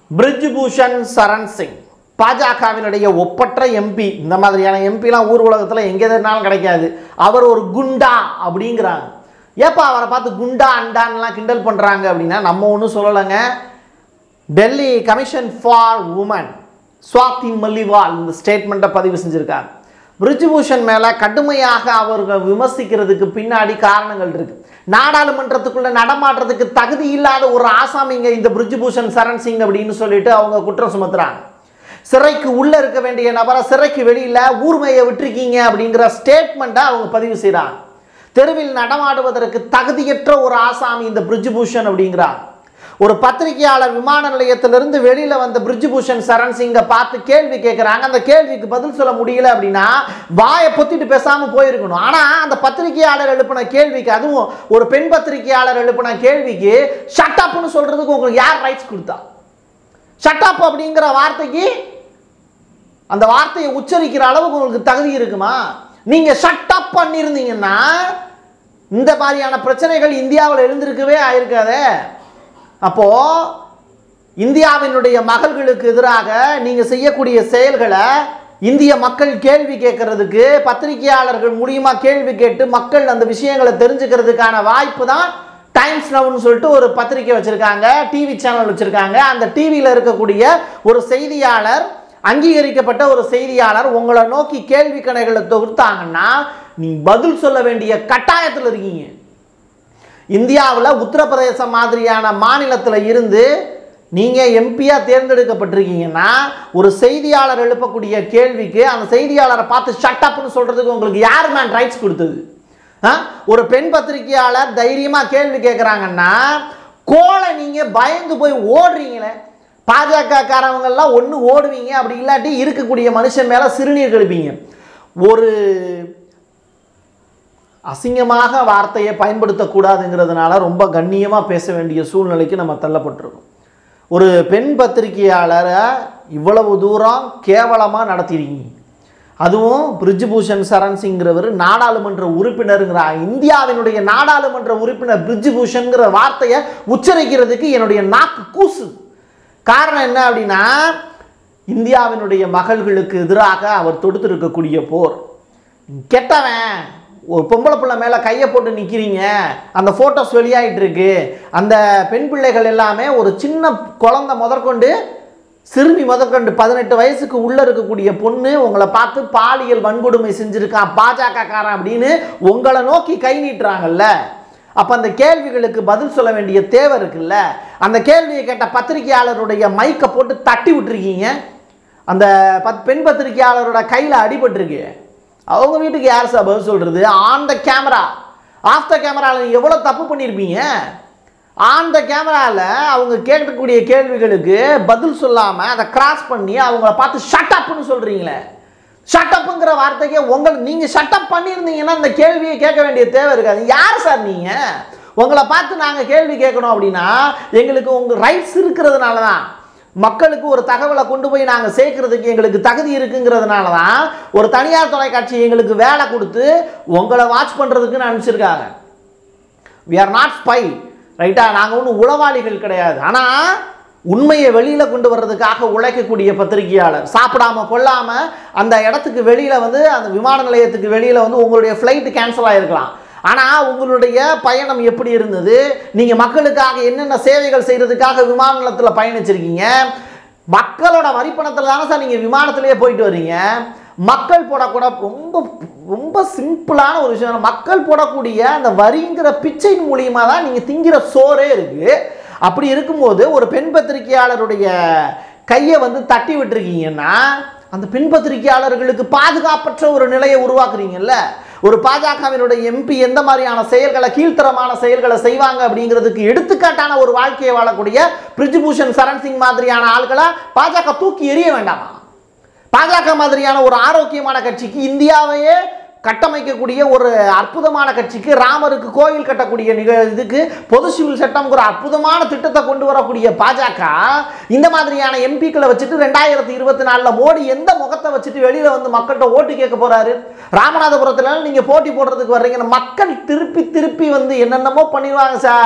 Fridge Bhushan சரண் சிங் பாஜகவினுடைய ஒப்பற்ற MP இந்த மாதிரியான எம்பிலாம் ஊர் உலகத்தில் எங்கே இருந்தாலும் கிடைக்காது அவர் ஒரு குண்டா அப்படிங்கிறாங்க ஏப்பா அவரை பார்த்து குண்டா அண்டான்லாம் கிண்டல் பண்ணுறாங்க அப்படின்னா நம்ம ஒன்றும் சொல்லலைங்க Delhi commission for women Swati Maliwal இந்த ஸ்டேட்மெண்ட்டை பதிவு செஞ்சுருக்காங்க பிரிஜ்பூஷன் மேலே கடுமையாக அவர்கள் விமர்சிக்கிறதுக்கு பின்னாடி காரணங்கள் இருக்கு நாடாளுமன்றத்துக்குள்ள நடமாடுறதுக்கு தகுதி இல்லாத ஒரு ஆசாமிங்க இந்த பிரிஜ்பூஷன் சரண் சிங் அப்படின்னு சொல்லிட்டு அவங்க குற்றம் சுமத்துறாங்க சிறைக்கு உள்ள இருக்க வேண்டிய நபரை சிறைக்கு வெளியில ஊர்மையை விட்டுருக்கீங்க அப்படிங்கிற ஸ்டேட்மெண்ட்டை அவங்க பதிவு செய்கிறாங்க தெருவில் நடமாடுவதற்கு தகுதியற்ற ஒரு ஆசாமி இந்த பிரிஜ்பூஷன் அப்படிங்கிறாங்க ஒரு பத்திரிகையாளர் விமான நிலையத்திலிருந்து வெளியில வந்த பிரிஜ்பூஷன் சரண் சிங்கை பார்த்து கேள்வி கேட்குறாங்க அந்த கேள்விக்கு பதில் சொல்ல முடியல அப்படின்னா வாயை பொத்திட்டு பேசாம போயிருக்கணும் ஆனா அந்த பத்திரிகையாளர் எழுப்பின கேள்விக்கு அதுவும் ஒரு பெண் பத்திரிகையாளர் எழுப்பின கேள்விக்கு ஷட்டப்னு சொல்றதுக்கு உங்களுக்கு யார் ரைட்ஸ் கொடுத்தா ஷட்டப் அப்படிங்கிற வார்த்தைக்கு அந்த வார்த்தையை உச்சரிக்கிற அளவுக்கு உங்களுக்கு தகுதி இருக்குமா நீங்க ஷட்டப் பண்ணியிருந்தீங்கன்னா இந்த மாதிரியான பிரச்சனைகள் இந்தியாவில் எழுந்திருக்கவே ஆயிருக்காதே அப்போ இந்தியாவினுடைய மகள்களுக்கு எதிராக நீங்க செய்யக்கூடிய செயல்களை இந்திய மக்கள் கேள்வி கேட்கறதுக்கு பத்திரிகையாளர்கள் மூலியமா கேள்வி கேட்டு மக்கள் அந்த விஷயங்களை தெரிஞ்சுக்கிறதுக்கான வாய்ப்பு தான் டைம்ஸ் நவுன்னு சொல்லிட்டு ஒரு பத்திரிக்கை வச்சிருக்காங்க டிவி சேனல் வச்சிருக்காங்க அந்த டிவியில் இருக்கக்கூடிய ஒரு செய்தியாளர் அங்கீகரிக்கப்பட்ட ஒரு செய்தியாளர் உங்களை நோக்கி கேள்வி கணைகளை தொகுத்தாங்கன்னா நீ பதில் சொல்ல வேண்டிய கட்டாயத்தில் இருக்கீங்க இந்தியாவில் உத்தரப்பிரதேசம் மாதிரியான மாநிலத்தில் இருந்து நீங்கள் எம்பியாக தேர்ந்தெடுக்கப்பட்டிருக்கீங்கன்னா ஒரு செய்தியாளர் எழுப்பக்கூடிய கேள்விக்கு அந்த செய்தியாளரை பார்த்து ஷட்டப்னு சொல்கிறதுக்கு உங்களுக்கு யார் மேன் ரைட்ஸ் கொடுத்தது ஆ? ஒரு பெண் பத்திரிகையாளர் தைரியமாக கேள்வி கேட்குறாங்கன்னா கோலை நீங்கள் பயந்து போய் ஓடுறீங்களே பாஜக காரவங்கெல்லாம் ஒன்று ஓடுவீங்க அப்படி இல்லாட்டி இருக்கக்கூடிய மனுஷன் மேலே சிறுநீர் கழிப்பீங்க ஒரு அசிங்கமாக வார்த்தையை பயன்படுத்தக்கூடாதுங்கிறதுனால ரொம்ப கண்ணியமாக பேச வேண்டிய சூழ்நிலைக்கு நம்ம தள்ளப்பட்டிருக்கோம் ஒரு பெண் பத்திரிகையாளரை இவ்வளவு தூரம் கேவலமாக நடத்திருக்கீங்க அதுவும் பிரிஜ்பூஷன் சரண் சிங்கிறவர் நாடாளுமன்ற உறுப்பினருங்கிற இந்தியாவினுடைய நாடாளுமன்ற உறுப்பினர் பிரிஜ்பூஷன்ங்கிற வார்த்தையை உச்சரிக்கிறதுக்கு என்னுடைய நாக்கு கூசு காரணம் என்ன அப்படின்னா இந்தியாவினுடைய மகள்களுக்கு எதிராக அவர் தொடுத்திருக்கக்கூடிய போர் கெட்டவன் ஒரு பொம்பளை பிள்ளை மேலே கையை போட்டு நிற்கிறீங்க அந்த ஃபோட்டோஸ் வெளியாயிட்டு இருக்கு அந்த பெண் பிள்ளைகள் எல்லாமே ஒரு சின்ன குழந்தை முதற்கொண்டு சிறுமி முதற்கொண்டு பதினெட்டு வயசுக்கு உள்ளே இருக்கக்கூடிய பொண்ணு உங்களை பார்த்து பாலியல் வன்கொடுமை செஞ்சுருக்கான் பாஜக காரன் அப்படின்னு உங்களை நோக்கி கை நீட்டுறாங்கல்ல அப்போ அந்த கேள்விகளுக்கு பதில் சொல்ல வேண்டிய தேவை இருக்குல்ல அந்த கேள்வியை கேட்ட பத்திரிகையாளருடைய மைக்கை போட்டு தட்டி விட்டுருக்கீங்க அந்த பத் பெண் பத்திரிகையாளரோட கையில் அடிபட்டிருக்கு அவங்க வீட்டுக்கு யார் சார் பதில் சொல்கிறது on the camera off the கேமராவில் எவ்வளோ தப்பு பண்ணியிருப்பீங்க ஆன் த கேமராவில் அவங்க கேட்கக்கூடிய கேள்விகளுக்கு பதில் சொல்லாமல் அதை கிராஸ் பண்ணி அவங்கள பார்த்து ஷட்டப்னு சொல்கிறீங்களே ஷட்டப்புங்கிற வார்த்தைக்கே உங்கள் நீங்கள் ஷட்டப் பண்ணியிருந்தீங்கன்னா இந்த கேள்வியை கேட்க வேண்டிய தேவை இருக்காது யார் சார் நீங்கள் உங்களை பார்த்து நாங்கள் கேள்வி கேட்கணும் அப்படின்னா எங்களுக்கு உங்கள் ரைட்ஸ் இருக்கிறதுனால தான் மக்களுக்கு ஒரு தகவலை கொண்டு போய் நாங்கள் சேர்க்கறதுக்கு எங்களுக்கு தகுதி இருக்குங்கிறதுனால தான் ஒரு தனியார் தொலைக்காட்சி எங்களுக்கு வேலை கொடுத்து உங்களை வாட்ச் பண்ணுறதுக்குன்னு அனுப்பிச்சிருக்காங்க வி ஆர் நாட் ஸ்பை ரைட்டா நாங்கள் ஒன்றும் உளவாளிகள் கிடையாது ஆனால் உண்மையை வெளியில் கொண்டு வர்றதுக்காக உழைக்கக்கூடிய பத்திரிகையாளர் சாப்பிடாம கொள்ளாம அந்த இடத்துக்கு வெளியில் வந்து அந்த விமான நிலையத்துக்கு வெளியில் வந்து உங்களுடைய ஃப்ளைட்டு கேன்சல் ஆகிருக்கலாம் ஆனால் உங்களுடைய பயணம் எப்படி இருந்தது நீங்கள் மக்களுக்காக என்னென்ன சேவைகள் செய்கிறதுக்காக விமான நிலையத்தில் பயணிச்சிருக்கீங்க மக்களோட வரிப்பணத்தில் தானே சார் நீங்கள் விமானத்திலேயே போயிட்டு வர்றீங்க மக்கள் போடக்கூட ரொம்ப ரொம்ப சிம்பிளான ஒரு விஷயம் மக்கள் போடக்கூடிய அந்த வரிங்கிற பிச்சையின் மூலியமாக தான் நீங்கள் திங்கிற சோறே இருக்குது அப்படி இருக்கும்போது ஒரு பெண் பத்திரிகையாளருடைய கையை வந்து தட்டி விட்டுருக்கீங்கன்னா அந்த பெண் பத்திரிகையாளர்களுக்கு பாதுகாப்பற்ற ஒரு நிலையை உருவாக்குறீங்கல்ல ஒரு பாஜகவினுடைய எம்பி எந்த மாதிரியான செயல்களை கீழ்த்தரமான செயல்களை செய்வாங்க அப்படிங்கிறதுக்கு எடுத்துக்காட்டான ஒரு வாழ்க்கையை வாழக்கூடிய பிரிஜ்பூஷன் சரண் சிங் மாதிரியான ஆட்களை பாஜக தூக்கி எறிய வேண்டாமா பாஜக மாதிரியான ஒரு ஆரோக்கியமான கட்சிக்கு இந்தியாவையே கட்டமைக்கக்கூடிய ஒரு அற்புதமான கட்சிக்கு ராமருக்கு கோயில் கட்டக்கூடிய நிக இதுக்கு பொது சிவில் சட்டம்ங்கிற அற்புதமான திட்டத்தை கொண்டு வரக்கூடிய பாஜக இந்த மாதிரியான எம்பிக்களை வச்சுட்டு ரெண்டாயிரத்தி இருபத்தி நாலில் மோடி எந்த முகத்தை வச்சுட்டு வெளியில் வந்து மக்கள்கிட்ட ஓட்டு கேட்க போறாரு ராமநாதபுரத்தில் நீங்கள் போட்டி போடுறதுக்கு வர்றீங்க மக்கள் திருப்பி திருப்பி வந்து என்னென்னமோ பண்ணிடுவாங்க சார்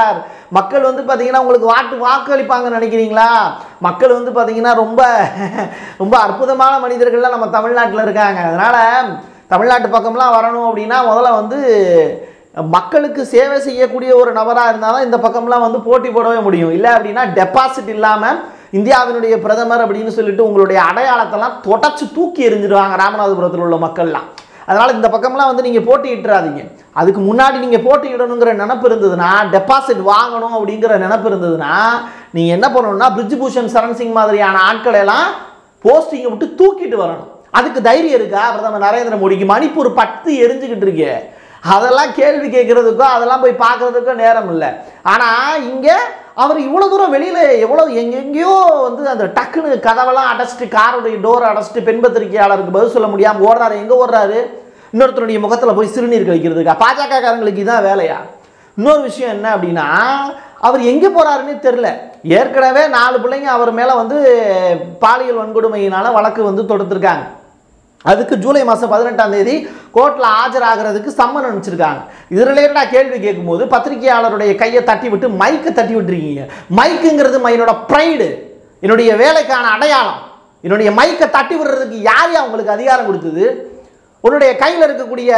மக்கள் வந்து பார்த்தீங்கன்னா உங்களுக்கு வாட்டு வாக்களிப்பாங்கன்னு நினைக்கிறீங்களா மக்கள் வந்து பார்த்தீங்கன்னா ரொம்ப ரொம்ப அற்புதமான மனிதர்கள்லாம் நம்ம தமிழ்நாட்டில் இருக்காங்க அதனால் தமிழ்நாட்டு பக்கம்லாம் வரணும் அப்படின்னா முதல்ல வந்து மக்களுக்கு சேவை செய்யக்கூடிய ஒரு நபராக இருந்தால் தான் இந்த பக்கம்லாம் வந்து போட்டி போடவே முடியும் இல்லை அப்படின்னா டெபாசிட் இல்லாமல் இந்தியாவினுடைய பிரதமர் அப்படின்னு சொல்லிட்டு உங்களுடைய அடையாளத்தெல்லாம் தொடச்சு தூக்கி எறிஞ்சிடுவாங்க ராமநாதபுரத்தில் உள்ள மக்கள்லாம் அதனால் இந்த பக்கம்லாம் வந்து நீங்கள் போட்டியிட்டுறாதீங்க அதுக்கு முன்னாடி நீங்கள் போட்டியிடணுங்கிற நினப்பு இருந்ததுன்னா டெபாசிட் வாங்கணும் அப்படிங்கிற நினப்பு இருந்ததுன்னா நீங்கள் என்ன பண்ணணும்னா பிரிட்ஜ் பூஷன் சரண் சிங் மாதிரியான ஆட்களை எல்லாம் போஸ்டிங்கை விட்டு தூக்கிட்டு வரணும் அதுக்கு தைரியம் இருக்கா பிரதமர் நரேந்திர மோடிக்கு மணிப்பூர் பத்து எரிஞ்சுக்கிட்டு இருக்கே அதெல்லாம் கேள்வி கேட்கறதுக்கோ அதெல்லாம் போய் பார்க்கறதுக்கோ நேரம் இல்லை ஆனால் இங்கே அவர் இவ்வளோ தூரம் வெளியில் எவ்வளோ எங்கெங்கேயோ வந்து அந்த டக்குன்னு கதவெல்லாம் அடைச்சிட்டு காருடைய டோரை அடைச்சிட்டு பெண் பத்திரிகையாளருக்கு பதில் சொல்ல முடியாமல் ஓடுறாரு எங்கே ஓடுறாரு இன்னொருத்தருடைய முகத்தில் போய் சிறுநீர் கழிக்கிறதுக்கா பாஜக காரங்களுக்கு இதான் வேலையா இன்னொரு விஷயம் என்ன அப்படின்னா அவர் எங்கே போகிறாருன்னே தெரில ஏற்கனவே நாலு பிள்ளைங்க அவர் மேலே வந்து பாலியல் வன்கொடுமையினால் வழக்கு வந்து தொடுத்துருக்காங்க அதுக்கு ஜூலை மாதம் பதினெட்டாம் தேதி கோர்ட்டில் ஆஜராகிறதுக்கு சம்மன் அனுப்பிச்சிருக்காங்க இது ரிலேட்டடாக கேள்வி கேட்கும்போது பத்திரிகையாளருடைய கையை தட்டி விட்டு மைக்கை தட்டி விட்டுருக்கீங்க மைக்குங்கிறது என்னோட ப்ரைடு என்னுடைய வேலைக்கான அடையாளம் என்னுடைய மைக்கை தட்டி விடுறதுக்கு யார் யா உங்களுக்கு அதிகாரம் கொடுத்தது உன்னுடைய கையில் இருக்கக்கூடிய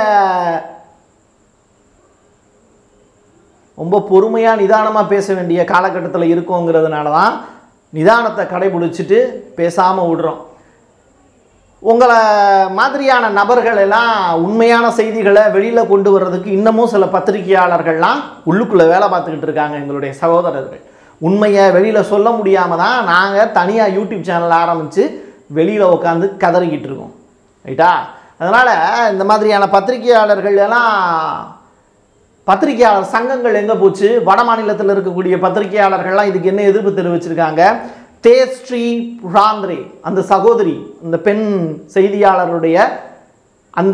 ரொம்ப பொறுமையாக நிதானமாக பேச வேண்டிய காலகட்டத்தில் இருக்கோங்கிறதுனால தான் நிதானத்தை கடைபிடிச்சிட்டு பேசாமல் விடுறோம் உங்களை மாதிரியான நபர்கள் எல்லாம் உண்மையான செய்திகளை வெளியில் கொண்டு வர்றதுக்கு இன்னமும் சில பத்திரிகையாளர்கள்லாம் உள்ளுக்குள்ளே வேலை பார்த்துக்கிட்டு இருக்காங்க எங்களுடைய சகோதரர்கள் உண்மையை வெளியில் சொல்ல முடியாமல் தான் நாங்கள் தனியாக யூடியூப் சேனல் ஆரம்பித்து வெளியில் உட்காந்து கதறிக்கிட்டு இருக்கோம் ரைட்டா அதனால் இந்த மாதிரியான பத்திரிகையாளர்கள் எல்லாம் பத்திரிகையாளர் சங்கங்கள் எங்கே போச்சு வட மாநிலத்தில் இருக்கக்கூடிய பத்திரிகையாளர்கள்லாம் இதுக்கு என்ன எதிர்ப்பு தெரிவிச்சிருக்காங்க தேஸ்ரீ ராந்திரே அந்த சகோதரி அந்த பெண் செய்தியாளருடைய அந்த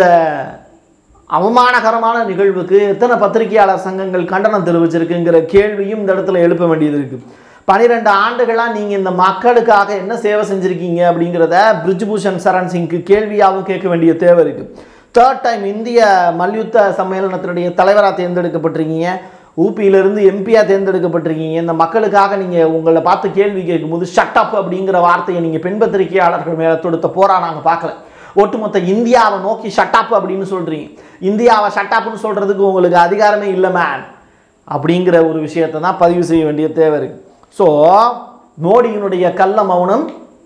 அவமானகரமான நிகழ்வுக்கு எத்தனை பத்திரிகையாளர் சங்கங்கள் கண்டனம் தெரிவிச்சிருக்குங்கிற கேள்வியும் இந்த இடத்துல எழுப்ப வேண்டியது இருக்கு பனிரெண்டு ஆண்டுகளாக நீங்கள் இந்த மக்களுக்காக என்ன சேவை செஞ்சுருக்கீங்க அப்படிங்கிறத பிரிஜ்பூஷன் சரண் சிங்க்கு கேள்வியாகவும் கேட்க வேண்டிய தேவை இருக்குது தேர்ட் டைம் இந்திய மல்யுத்த சம்மேளனத்தினுடைய தலைவராக தேர்ந்தெடுக்கப்பட்டிருக்கீங்க ஊபியிலிருந்து எம்பியாக தேர்ந்தெடுக்கப்பட்டிருக்கீங்க இந்த மக்களுக்காக நீங்கள் உங்களை பார்த்து கேள்வி கேட்கும்போது ஷட் அப் அப்படிங்கிற வார்த்தையை நீங்கள் பெண் பத்திரிகையாளர்கள் மேலே தொடுத்த போரா நாங்கள் பார்க்கல ஒட்டுமொத்த இந்தியாவை நோக்கி ஷட் அப் அப்படின்னு சொல்கிறீங்க இந்தியாவை ஷட் அப்னு சொல்கிறதுக்கு உங்களுக்கு அதிகாரமே இல்லை மேன் அப்படிங்கிற ஒரு விஷயத்தை தான் பதிவு செய்ய வேண்டிய தேவை இருக்குது ஸோ மோடியினுடைய கள்ள மௌனம்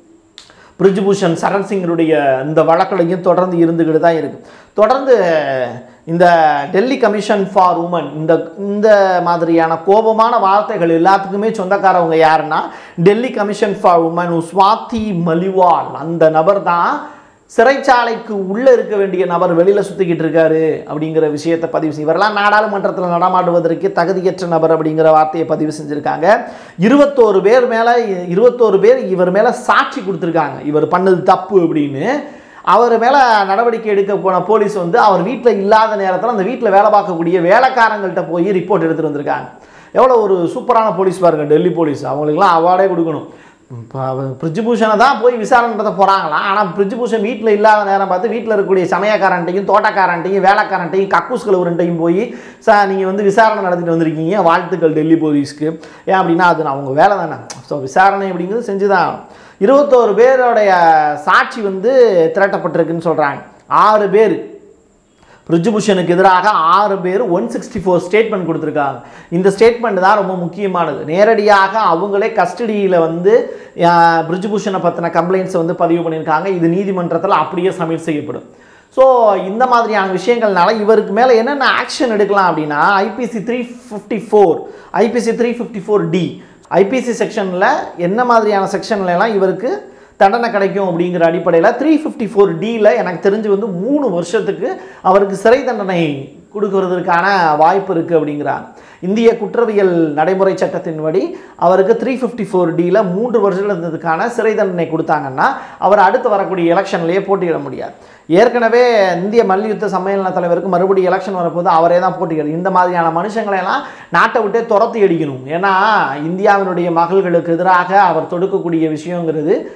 பிரிஜ்பூஷன் சரண் சிங்கினுடைய இந்த வழக்குலையும் தொடர்ந்து இருந்துக்கிட்டு தான் இருக்கு தொடர்ந்து இந்த டெல்லி கமிஷன் ஃபார் உமன் இந்த இந்த மாதிரியான கோபமான வார்த்தைகள் எல்லாத்துக்குமே சொந்தக்காரவங்க யாருன்னா Delhi commission for women Swati Maliwal அந்த நபர் தான் சிறைச்சாலைக்கு உள்ளே இருக்க வேண்டிய நபர் வெளியில் சுற்றிக்கிட்டு இருக்காரு அப்படிங்கிற விஷயத்தை பதிவு செய்ய இவரெல்லாம் நாடாளுமன்றத்தில் நடமாடுவதற்கு தகுதியற்ற நபர் அப்படிங்கிற வார்த்தையை பதிவு செஞ்சுருக்காங்க இருபத்தோரு பேர் மேலே இருபத்தோரு பேர் இவர் மேலே சாட்சி கொடுத்துருக்காங்க இவர் பண்ணது தப்பு அப்படின்னு அவர் மேலே நடவடிக்கை எடுக்க போன போலீஸ் வந்து அவர் வீட்டில் இல்லாத நேரத்தில் அந்த வீட்டில் வேலை பார்க்கக்கூடிய வேலைக்காரங்கள்ட்ட போய் ரிப்போர்ட் எடுத்துகிட்டு வந்திருக்காங்க எவ்வளோ ஒரு சூப்பரான போலீஸ் பாருங்க டெல்லி போலீஸ் அவங்களுக்குலாம் அவார்டே கொடுக்கணும் இப்போ பிரிஜ்பூஷனை தான் போய் விசாரணை நடத்த போகிறாங்களாம் ஆனால் பிரிஜ்பூஷன் வீட்டில் இல்லாத நேரம் பார்த்து வீட்டில் இருக்கக்கூடிய சமயக்காரன்ட்டையும் தோட்டக்காரன்ட்டையும் வேலைக்காரன்ட்டையும் கக்கூஸ் கழுவுறன்ட்டையும் போய் சார் நீங்கள் வந்து விசாரணை நடத்திட்டு வந்திருக்கீங்க வாழ்த்துக்கள் டெல்லி போலீஸ்க்கு ஏன் அப்படின்னா அது அவங்க வேலை தானே ஸோ விசாரணை அப்படிங்கிறது செஞ்சு தான் இருபத்தோரு பேருடைய சாட்சி வந்து திரட்டப்பட்டிருக்குன்னு சொல்கிறாங்க ஆறு பேர் பிரிஜ்பூஷனுக்கு எதிராக ஆறு பேர் ஒன் சிக்ஸ்டி ஃபோர் ஸ்டேட்மெண்ட் கொடுத்துருக்காங்க இந்த ஸ்டேட்மெண்ட் தான் ரொம்ப முக்கியமானது நேரடியாக அவங்களே கஸ்டடியில் வந்து அஹ், பிரிஜ்பூஷனை பற்றின கம்ப்ளைண்ட்ஸை வந்து பதிவு பண்ணியிருக்காங்க இது நீதிமன்றத்தில் அப்படியே சப்மிட் செய்யப்படும் ஸோ இந்த மாதிரியான விஷயங்கள்னால இவருக்கு மேலே என்னென்ன ஆக்ஷன் எடுக்கலாம் அப்படின்னா IPC three fifty four IPC three fifty four D IPC செக்ஷனில் என்ன மாதிரியான செக்ஷன்ல எல்லாம் இவருக்கு தண்டனை கிடைக்கும் அப்படிங்கிற அடிப்படையில் த்ரீ ஃபிஃப்டி ஃபோர் டியில் எனக்கு தெரிஞ்சு வந்து மூணு வருஷத்துக்கு அவருக்கு சிறை தண்டனை கொடுக்கறதுக்கான வாய்ப்பு இருக்குது அப்படிங்கிறாங்க இந்திய குற்றவியல் நடைமுறை சட்டத்தின்படி அவருக்கு த்ரீ ஃபிஃப்டி ஃபோர் டியில் மூன்று வருஷம் இருந்ததுக்கான சிறை தண்டனை கொடுத்தாங்கன்னா அவர் அடுத்து வரக்கூடிய எலெக்ஷன்லேயே போட்டியிட முடியாது ஏற்கனவே இந்திய மல்யுத்த சம்மேளன தலைவருக்கு மறுபடியும் எலெக்ஷன் வரப்போது அவரே தான் போட்டியிடுறது இந்த மாதிரியான மனுஷங்களை எல்லாம் நாட்டை விட்டே துரத்தி அடிக்கணும் ஏன்னா இந்தியாவினுடைய மகள்களுக்கு எதிராக அவர் தொடுக்கக்கூடிய விஷயங்கிறது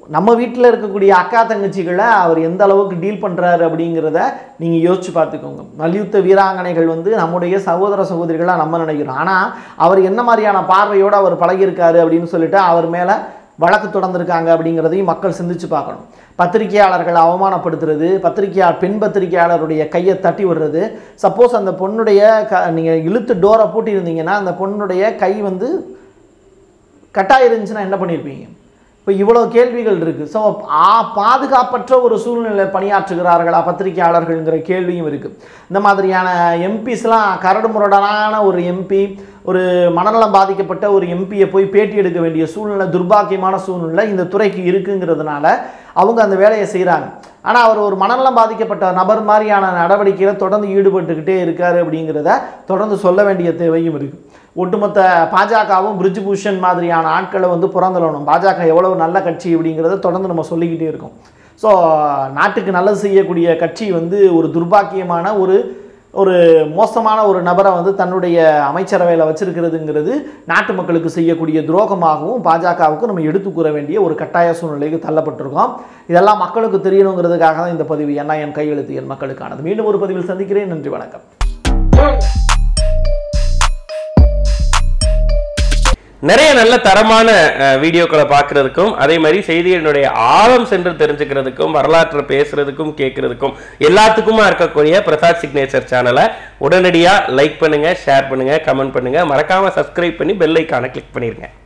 நம்ம வீட்டில் இருக்கக்கூடிய அக்கா தங்கச்சிகளை அவர் எந்த அளவுக்கு டீல் பண்ணுறாரு அப்படிங்கிறத நீங்கள் யோசிச்சு பார்த்துக்கோங்க மல்யுத்த வீராங்கனைகள் வந்து நம்முடைய சகோதர சகோதரிகளாக நம்ம நினைக்கிறோம் ஆனால் அவர் என்ன மாதிரியான பார்வையோடு அவர் பழகியிருக்காரு அப்படின்னு சொல்லிட்டு அவர் மேலே வழக்கு தொடர்ந்திருக்காங்க அப்படிங்கிறதையும் மக்கள் சிந்திச்சு பார்க்கணும் பத்திரிகையாளர்களை அவமானப்படுத்துறது பத்திரிகையாளர் பெண் பத்திரிகையாளருடைய கையை தட்டி விடுறது சப்போஸ் அந்த பொண்ணுடைய க நீங்கள் இழுத்து டோரை பூட்டியிருந்தீங்கன்னா அந்த பொண்ணுடைய கை வந்து கட்டாக இருந்துச்சுன்னா என்ன பண்ணியிருப்பீங்க இப்போ இவ்வளோ கேள்விகள் இருக்குது ஸோ பாதுகாப்பற்ற ஒரு சூழ்நிலை பணியாற்றுகிறார்களா பத்திரிகையாளர்கள்ங்கிற கேள்வியும் இருக்குது இந்த மாதிரியான எம்பிஸ்லாம் கரடு முரடனான ஒரு எம்பி ஒரு மனநலம் பாதிக்கப்பட்ட ஒரு எம்பியை போய் பேட்டி எடுக்க வேண்டிய சூழ்நிலை துர்பாக்கியமான சூழ்நிலை இந்த துறைக்கு இருக்குங்கிறதுனால அவங்க அந்த வேலையை செய்கிறாங்க ஆனால் அவர் ஒரு மனநலம் பாதிக்கப்பட்ட நபர் மாதிரியான நடவடிக்கையில் தொடர்ந்து ஈடுபட்டுக்கிட்டே இருக்காரு அப்படிங்கிறத தொடர்ந்து சொல்ல வேண்டிய தேவையும் இருக்குது ஒட்டுமொத்த பாஜகவும் பிரிஜ் பூஷன் மாதிரியான ஆட்களை வந்து புறந்தள்ளணும் பாஜக எவ்வளவு நல்ல கட்சி அப்படிங்கிறத தொடர்ந்து நம்ம சொல்லிக்கிட்டே இருக்கோம் ஸோ நாட்டுக்கு நல்லது செய்யக்கூடிய கட்சி வந்து ஒரு துர்பாக்கியமான ஒரு ஒரு மோசமான ஒரு நபரை வந்து தன்னுடைய அமைச்சரவையில் வச்சிருக்கிறதுங்கிறது நாட்டு மக்களுக்கு செய்யக்கூடிய துரோகமாகவும் பாஜகவுக்கு நம்ம எடுத்து கூற வேண்டிய ஒரு கட்டாய சூழ்நிலைக்கு தள்ளப்பட்டிருக்கோம் இதெல்லாம் மக்களுக்கு தெரியணுங்கிறதுக்காக தான் இந்த பதிவு என்ன என் கையெழுத்து என் மக்களுக்கானது மீண்டும் ஒரு பதிவில் சந்திக்கிறேன் நன்றி வணக்கம் நிறைய நல்ல தரமான அஹ், வீடியோக்களை பார்க்கறதுக்கும் அதே மாதிரி செய்திகளினுடைய ஆழம் சென்று தெரிஞ்சுக்கிறதுக்கும் வரலாற்றை பேசுறதுக்கும் கேட்கறதுக்கும் எல்லாத்துக்குமா இருக்கக்கூடிய பிரசாத் சிக்னேச்சர் சேனலை உடனடியாக லைக் பண்ணுங்க ஷேர் பண்ணுங்க கமெண்ட் பண்ணுங்க மறக்காம சப்ஸ்கிரைப் பண்ணி பெல் ஐக்கானை கிளிக் பண்ணிருங்க